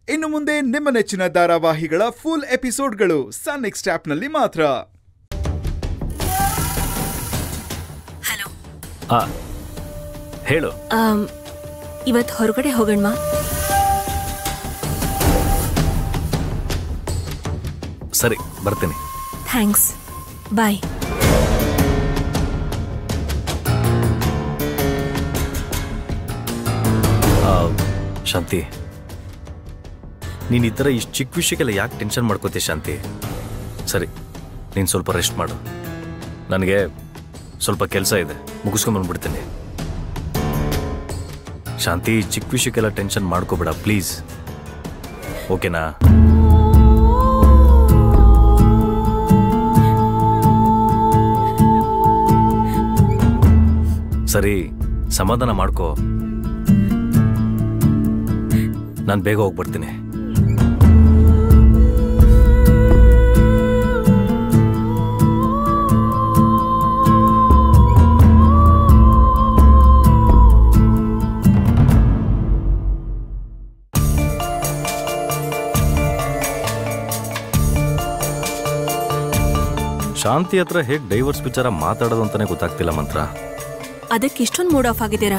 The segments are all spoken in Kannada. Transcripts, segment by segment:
ಇನ್ನು ಮುಂದೆ ನಿಮ್ಮ ನೆಚ್ಚಿನ ಧಾರಾವಾಹಿಗಳ ಫುಲ್ ಎಪಿಸೋಡ್ಗಳು ಸನ್ ನೆಕ್ಸ್ಟ್ ಆಪ್ನಲ್ಲಿ ಮಾತ್ರ ಹಲೋ ಆ ಹೇಳು ಇವತ್ತು ಹೊರಗಡೆ ಹೋಗೋಣ ಸರಿ ಬರ್ತೀನಿ ಥ್ಯಾಂಕ್ಸ್ ಬಾಯ್ ಆ, ಶಾಂತಿ ನೀನು ಈ ಥರ ಇಷ್ಟು ಚಿಕ್ಕ ವಿಷಯಕ್ಕೆಲ್ಲ ಯಾಕೆ ಟೆನ್ಷನ್ ಮಾಡ್ಕೋತಿ ಶಾಂತಿ ಸರಿ ನೀನು ಸ್ವಲ್ಪ ರೆಸ್ಟ್ ಮಾಡು ನನಗೆ ಸ್ವಲ್ಪ ಕೆಲಸ ಇದೆ ಮುಗಿಸ್ಕೊಂಬಂದ್ಬಿಡ್ತೀನಿ ಶಾಂತಿ ಚಿಕ್ಕ ವಿಷಯಕ್ಕೆಲ್ಲ ಟೆನ್ಷನ್ ಮಾಡ್ಕೋಬೇಡ ಪ್ಲೀಸ್ ಓಕೆನಾ ಸರಿ ಸಮಾಧಾನ ಮಾಡ್ಕೋ ನಾನು ಬೇಗ ಹೋಗ್ಬರ್ತೀನಿ ಶಾಂತಿ ಹತ್ರ ಹೇಗೆ ಡೈವರ್ಸ್ ವಿಚಾರ ಮಾತಾಡೋದು ಅಂತಾನೆ ಗೊತ್ತಾಗ್ತಿಲ್ಲ ಮಂತ್ರ ಅದಕ್ಕೆ ಇಷ್ಟೊಂದು ಮೂಡ್ ಆಫ್ ಆಗಿದ್ದೀರಾ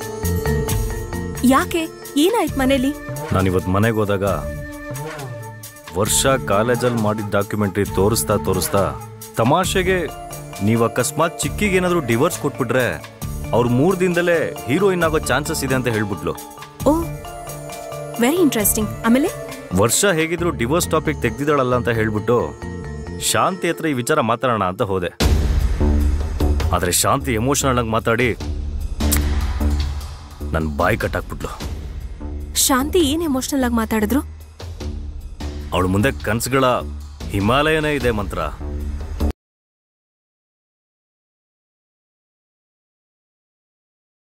ಯಾಕೆ ಏನಾಯ್ತು ಮನೇಲಿ ನಾನು ಇವತ್ತು ಮನೆಗೆ ಹೋದಾಗ ವರ್ಷ ಕಾಲೇಜಲ್ಲಿ ಮಾಡಿದ ಡಾಕ್ಯುಮೆಂಟ್ರಿ ತೋರಿಸ್ತಾ ತೋರಿಸ್ತಾ ತಮಾಷೆಗೆ ನೀವು ಅಕಸ್ಮಾತ್ ಚಿಕ್ಕಿಗೆ ಏನಾದರೂ ಡಿವೋರ್ಸ್ ಕೊಟ್ಬಿಟ್ರೆ ಅವ್ರು ಮೂರು ದಿನದಲ್ಲೇ ಹೀರೋಯಿನ್ ಆಗೋ ಚಾನ್ಸಸ್ ಇದೆ ಅಂತ ಹೇಳ್ಬಿಟ್ಲು ಓ ವೆರಿ ಇಂಟ್ರೆಸ್ಟಿಂಗ್ ಆಮೇಲೆ ವರ್ಷ ಹೇಗಿದ್ರು ಡಿವೋರ್ಸ್ ಟಾಪಿಕ್ ತೆಗ್ದಿದ್ದಾಳಲ್ಲ ಅಂತ ಹೇಳ್ಬಿಟ್ಟು ಶಾಂತಿ ಹತ್ರ ಈ ವಿಚಾರ ಮಾತಾಡೋಣ ಅಂತ ಹೋದೆ ಆದರೆ ಶಾಂತಿ ಎಮೋಷನಲ್ ಆಗಿ ಮಾತಾಡಿ ನನ್ನ ಬಾಯಿ ಕಟ್ಟಾಕ್ಬಿಟ್ಲು ಶಾಂತಿ ಏನ್ ಎಮೋಷನಲ್ ಆಗಿ ಮಾತಾಡಿದ್ರು ಅವಳ ಮುಂದೆ ಕನ್ಸುಗಳ ಹಿಮಾಲಯನೇ ಇದೆ ಮಂತ್ರ